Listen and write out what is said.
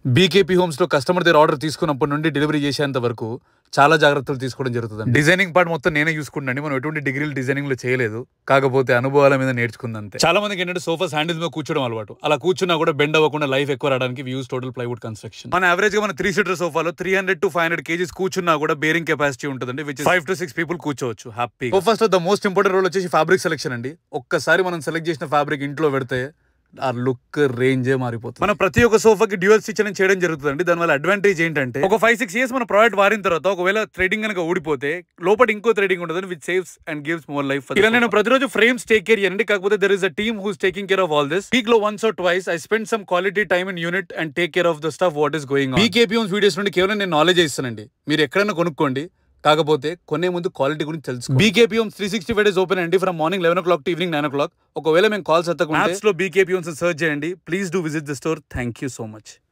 BKP homes లో customer దగ్గర order తీసుకున్నప్పటి నుండి డెలివరీ చేసేంత వరకు చాలా జాగ్రత్తలు తీసుకోవడం జరుగుతుంది డిజైనింగ్ పార్ట్ మొత్తం నేనే చూసుకుంటాను మనం ఎటువంటి డిగ్రీలు డిజైనింగ్ లో చేయలేదు కాకపోతే అనుభవాల మీద నేర్చుకుందంతే చాలా మందికి ఏంటంటే సోఫాస్ హ్యాండిల్స్ మీద కూర్చోవడం అలవాటు అలా కూర్చున్నా కూడా బెండ్ అవ్వకుండా లైఫ్ ఎక్కువ రావడానికి యూస్ టోటల్ ప్లైవుడ్ కన్స్ట్రక్షన్ మన యావరేజ్ గా మన త్రీ సీటర్ సోఫాలో three hundred to five hundred kgs కూర్చున్నా కూడా బేరింగ్ కెపాసిటీ ఉంటుందండి which five to six people కూర్చోవచ్చు happy first the most important role వచ్చేసి ఫ్యాబ్రిక్ సెలెక్షన్ అండి ఒక్కసారి మనం సెలెక్ట్ చేసిన ఫ్యాబ్రిక్ ఇంట్లో పెడితే ఆ లుక్ రేంజే మారిపోతుంది మన ప్రతి ఒక్క సోఫాకి డ్యూయల్ స్టిచ్ అనేది చేయడం జరుగుతుంది దానివల్ల అడ్వాంటేజ్ ఏంటంటే ఒక ఫైవ్ సిక్స్ ఇయర్స్ మన ప్రోడక్ట్ వారిన తర్వాత ఒకవేళ థ్రెడింగ్ కనుక ఊడిపోతే లోపల ఇంకో థ్రెడింగ్ ఉంటుంది which saves and gives more life ఇలా నేను ప్రతిరోజు ఫ్రేమ్స్ టేక్ కేర్ చేయండి కాకపోతే there is a team who's taking care of all this week లో once or twice I spend some quality time in unit and take care of the stuff what is going BKP videos నుండి కేవలం నేను knowledge ఇస్తానండి మీరు ఎక్కడైనా కొనుక్కోండి కాకపోతే కొనే ముందు క్వాలిటీ గురించి తెలుసు BKP homes three sixty five days open అండి from morning eleven o'clock to evening nine o'clock ఒకవేళ మేము కాల్స్ ఎత్తకుంటే లో బీకేపీ హోమ్స్ సర్చ్ చేయండి please do visit the store thank you so much